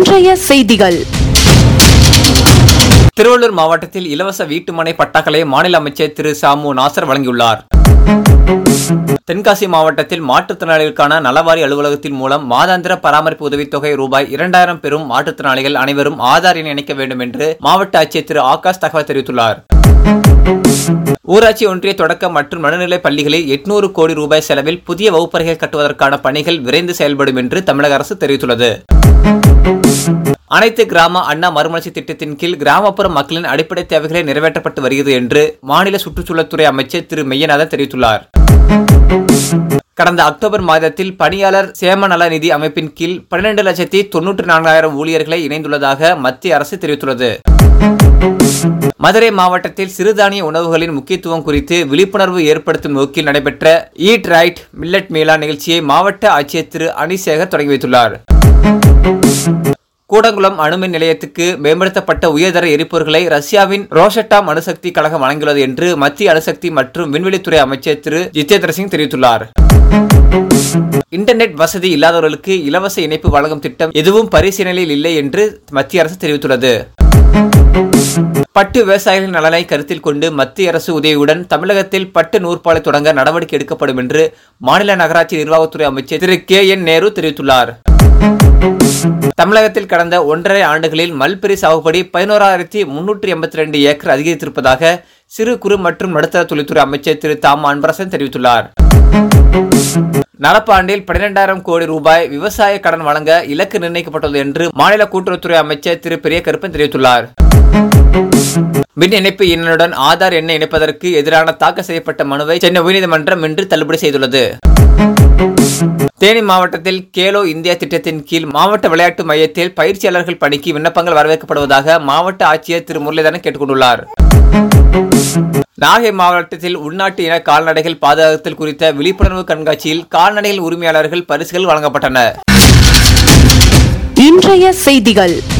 இன்றைய செய்திகள் திருவள்ளூர் மாவட்டத்தில் இலவச வீட்டுமனை பட்டாக்களை மாநில அமைச்சர் திரு சாமு நாசர் வழங்கியுள்ளார் தென்காசி மாவட்டத்தில் மாற்றுத்திறனாளிகளுக்கான நலவாரி அலுவலகத்தின் மூலம் மாதாந்திர பராமரிப்பு உதவித்தொகை ரூபாய் இரண்டாயிரம் பெறும் மாற்றுத்திறனாளிகள் அனைவரும் ஆதார் எண் இணைக்க வேண்டும் என்று மாவட்ட ஆட்சியர் திரு ஆகாஷ் தகவல் தெரிவித்துள்ளார் ஊராட்சி ஒன்றிய தொடக்க மற்றும் நடுநிலை பள்ளிகளில் எட்நூறு கோடி ரூபாய் செலவில் புதிய வகுப்பறைகள் கட்டுவதற்கான பணிகள் விரைந்து செயல்படும் என்று தமிழக அரசு தெரிவித்துள்ளது அனைத்து கிராம அண்ணா மறுமலர்ச்சி திட்டத்தின் கீழ் கிராமப்புற மக்களின் அடிப்படை தேவைகளை நிறைவேற்றப்பட்டு வருகிறது என்று மாநில சுற்றுச்சூழல்துறை அமைச்சர் திரு மெய்யநாதன் தெரிவித்துள்ளார் கடந்த அக்டோபர் மாதத்தில் பணியாளர் சேம நல நிதி அமைப்பின் கீழ் பன்னிரண்டு லட்சத்தி தொன்னூற்றி நான்காயிரம் ஊழியர்களை இணைந்துள்ளதாக மத்திய அரசு தெரிவித்துள்ளது மதுரை மாவட்டத்தில் சிறுதானிய உணவுகளின் முக்கியத்துவம் குறித்து விழிப்புணர்வு ஏற்படுத்தும் நோக்கில் நடைபெற்ற ஈட் ரைட் மில்லட் மேளா நிகழ்ச்சியை மாவட்ட ஆட்சியர் திரு அனிசேகர் தொடங்கி வைத்துள்ளார் கூடங்குளம் அணுமின் நிலையத்துக்கு மேம்படுத்தப்பட்ட உயர்தர எரிபொருட்களை ரஷ்யாவின் ரோஷட்டாம் அணுசக்தி கழகம் வழங்கியுள்ளது என்று மத்திய அணுசக்தி மற்றும் விண்வெளித்துறை அமைச்சர் திரு ஜிதேந்திர சிங் தெரிவித்துள்ளார் இன்டர்நெட் வசதி இல்லாதவர்களுக்கு இலவச இணைப்பு வழங்கும் திட்டம் எதுவும் பரிசீலனையில் இல்லை என்று மத்திய அரசு தெரிவித்துள்ளது பட்டு விவசாயிகளின் நலனை கருத்தில் கொண்டு மத்திய அரசு உதவியுடன் தமிழகத்தில் பட்டு நூற்பாலை தொடங்க நடவடிக்கை எடுக்கப்படும் என்று மாநில நகராட்சி நிர்வாகத்துறை அமைச்சர் திரு கே என் நேரு தெரிவித்துள்ளார் தமிழகத்தில் கடந்த ஒன்றரை ஆண்டுகளில் மல்பெரி சாகுபடி பதினோராயிரத்தி முன்னூற்றி எண்பத்தி ரெண்டு ஏக்கர் அதிகரித்திருப்பதாக சிறு குறு மற்றும் நடுத்தர தொழில்துறை அமைச்சர் திரு தாம் அன்பரசன் தெரிவித்துள்ளார் நடப்பாண்டில் பன்னிரெண்டாயிரம் கோடி ரூபாய் விவசாய கடன் வழங்க இலக்கு நிர்ணயிக்கப்பட்டுள்ளது என்று மாநில கூட்டுறவுத்துறை அமைச்சர் திரு பெரிய கருப்பன் தெரிவித்துள்ளார் மின் இணைப்பு எண்ணுடன் ஆதார் எண்ணை இணைப்பதற்கு எதிரான தாக்கல் செய்யப்பட்ட மனுவை சென்னை உயர்நீதிமன்றம் இன்று தள்ளுபடி செய்துள்ளது தேனி மாவட்டத்தில் கேலோ இந்தியா திட்டத்தின் கீழ் மாவட்ட விளையாட்டு மையத்தில் பயிற்சியாளர்கள் பணிக்கு விண்ணப்பங்கள் வரவேற்கப்படுவதாக மாவட்ட ஆட்சியர் திரு முரளிதரன் கேட்டுக்கொண்டுள்ளார் நாகை மாவட்டத்தில் உள்நாட்டு இன கால்நடைகள் பாதுகாத்தல் குறித்த விழிப்புணர்வு கண்காட்சியில் கால்நடைகள் உரிமையாளர்கள் பரிசுகள் வழங்கப்பட்டன இன்றைய செய்திகள்